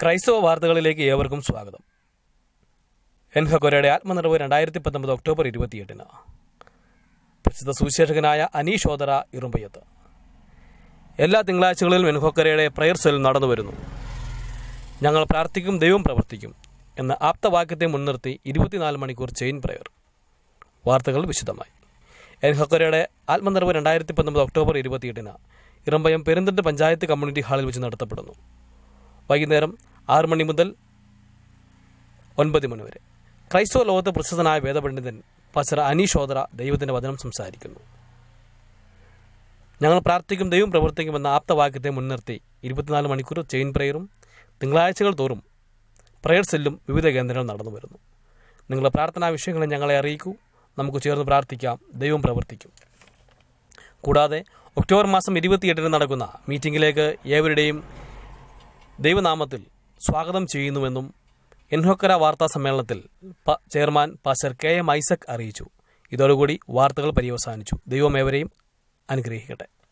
ക്രൈസ്തവ വാർത്തകളിലേക്ക് ഏവർക്കും സ്വാഗതം എൻഹക്കൊരയുടെ ആത്മനിറവ് രണ്ടായിരത്തി പത്തൊമ്പത് ഒക്ടോബർ ഇരുപത്തിയെട്ടിന് പ്രസിദ്ധ സുവിശേഷകനായ അനീഷ് ഓതറ ഇറുമ്പയ്യത്ത് എല്ലാ തിങ്കളാഴ്ചകളിലും എൻഹൊക്കരയുടെ പ്രയർ സെൽ നടന്നു വരുന്നു ഞങ്ങൾ പ്രാർത്ഥിക്കും ദൈവം പ്രവർത്തിക്കും എന്ന ആപ്തവാക്യത്തെ മുൻനിർത്തി ഇരുപത്തിനാല് മണിക്കൂർ ചെയിൻ പ്രയർ വാർത്തകൾ വിശദമായി എൻഹൊക്കരയുടെ ആത്മനിറവ് രണ്ടായിരത്തി പത്തൊമ്പത് ഒക്ടോബർ ഇരുപത്തിയെട്ടിന് ഇറമ്പയം പെരുന്തണ്ട് പഞ്ചായത്ത് കമ്മ്യൂണിറ്റി ഹാളിൽ വെച്ച് നടത്തപ്പെടുന്നു വൈകുന്നേരം ആറ് മണി മുതൽ ഒൻപത് മണി വരെ ക്രൈസ്തവ ലോകത്ത് പ്രസിദ്ധനായ വേദപണ്ഡിതൻ പാസ്റ്റർ അനീഷ് ഓതറ ദൈവത്തിൻ്റെ വചനം സംസാരിക്കുന്നു ഞങ്ങൾ പ്രാർത്ഥിക്കും ദൈവം പ്രവർത്തിക്കുമെന്ന ആപ്തവാക്യത്തെ മുൻനിർത്തി ഇരുപത്തിനാല് മണിക്കൂർ ചെയിൻ പ്രയറും തിങ്കളാഴ്ചകൾ തോറും പ്രയർ സെല്ലും വിവിധ കേന്ദ്രങ്ങൾ നടന്നു വരുന്നു നിങ്ങളുടെ പ്രാർത്ഥനാ വിഷയങ്ങളെ ഞങ്ങളെ അറിയിക്കൂ നമുക്ക് ചേർന്ന് പ്രാർത്ഥിക്കാം ദൈവം പ്രവർത്തിക്കും കൂടാതെ ഒക്ടോബർ മാസം ഇരുപത്തിയെട്ടിന് നടക്കുന്ന മീറ്റിംഗിലേക്ക് ഏവരുടെയും ദൈവനാമത്തിൽ സ്വാഗതം ചെയ്യുന്നുവെന്നും എൻഹൊക്കര വാർത്താ സമ്മേളനത്തിൽ പ- chairman pastor K M Isaac അറിയിച്ചു ഇതോടുകൂടി വാർത്തകൾ പര്യവസാനിച്ചു ദൈവം ഏവരെയും അനുഗ്രഹിക്കട്ടെ